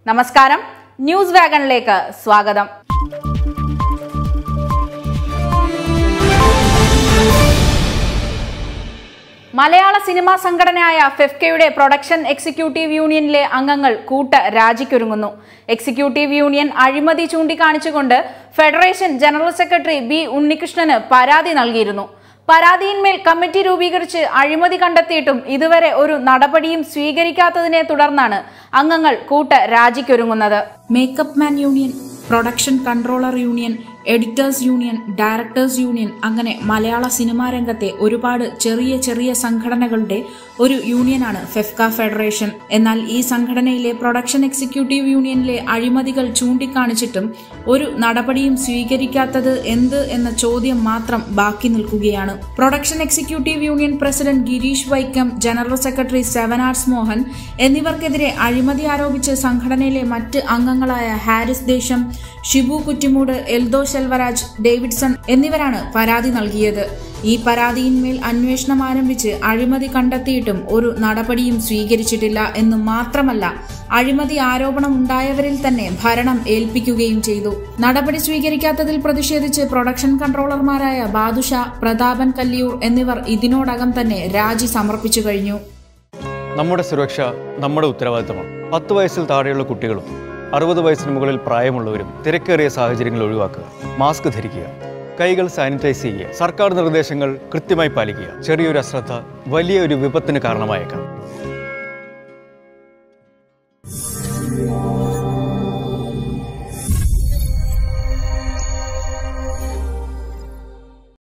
നമസ്കാരം ന്യൂസ് വാഗണിലേക്ക് സ്വാഗതം മലയാള സിനിമാ സംഘടനയായ ഫെഫ്കയുടെ പ്രൊഡക്ഷൻ എക്സിക്യൂട്ടീവ് യൂണിയനിലെ അംഗങ്ങൾ കൂട്ട രാജിക്കൊരുങ്ങുന്നു എക്സിക്യൂട്ടീവ് യൂണിയൻ അഴിമതി ചൂണ്ടിക്കാണിച്ചുകൊണ്ട് ഫെഡറേഷൻ ജനറൽ സെക്രട്ടറി ബി ഉണ്ണികൃഷ്ണന് പരാതി നൽകിയിരുന്നു പരാതിയിന്മേൽ കമ്മിറ്റി രൂപീകരിച്ച് അഴിമതി കണ്ടെത്തിയിട്ടും ഇതുവരെ ഒരു നടപടിയും സ്വീകരിക്കാത്തതിനെ തുടർന്നാണ് അംഗങ്ങൾ കൂട്ട രാജിക്കൊരുങ്ങുന്നത് makeup man union production controller union editors union directors union അങ്ങനെ മലയാള സിനിമാ രംഗത്തെ ഒരുപാട് ചെറിയ ചെറിയ സംഘടനകളുടെ ഒരു യൂണിയനാണ് ഫെഫ്ക ഫെഡറേഷൻ എന്നാൽ ഈ സംഘടനയിലെ പ്രൊഡക്ഷൻ എക്സിക്യൂട്ടീവ് യൂണിയനിലെ അഴിമതികൾ ചൂണ്ടിക്കാണിച്ചിട്ടും ഒരു നടപടിയും സ്വീകരിക്കാത്തത് എന്ത് എന്ന ചോദ്യം മാത്രം ബാക്കി നിൽക്കുകയാണ് production executive union president Girish Vaikom general secretary seven arts Mohan എന്നിവർക്കെതിരെ അഴിമതി ആരോപിച്ച് സംഘടനയിലെ മറ്റ് അംഗങ്ങളായ ഹാരിസ് ദേശം ഷിബു കുറ്റിമൂട് എൽദോ ശെൽവരാജ് ഡേവിഡ്സൺ എന്നിവരാണ് പരാതി നൽകിയത് ഈ പരാതിയിന്മേൽ അന്വേഷണം ആരംഭിച്ച് അഴിമതി കണ്ടെത്തിയിട്ടും ഒരു നടപടിയും സ്വീകരിച്ചിട്ടില്ല എന്ന് മാത്രമല്ല അഴിമതി ആരോപണം ഉണ്ടായവരിൽ തന്നെ ഭരണം ഏൽപ്പിക്കുകയും ചെയ്തു നടപടി സ്വീകരിക്കാത്തതിൽ പ്രതിഷേധിച്ച് പ്രൊഡക്ഷൻ കൺട്രോളർമാരായ ബാദുഷ പ്രതാപൻ കല്ലിയൂർ എന്നിവർ ഇതിനോടകം തന്നെ രാജി സമർപ്പിച്ചു കഴിഞ്ഞു നമ്മുടെ സുരക്ഷ നമ്മുടെ ഉത്തരവാദിത്തമാണ് പത്ത് വയസ്സിൽ താഴെയുള്ള കുട്ടികളും അറുപത് വയസ്സിന് മുകളിൽ പ്രായമുള്ളവരും തിരക്കേറിയ സാഹചര്യങ്ങൾ ഒഴിവാക്കുക മാസ്ക് ധരിക്കുക കൈകൾ സാനിറ്റൈസ് ചെയ്യുക സർക്കാർ നിർദ്ദേശങ്ങൾ കൃത്യമായി പാലിക്കുക ചെറിയൊരു അശ്രദ്ധ വലിയ ഒരു വിപത്തിന് കാരണമായേക്കാം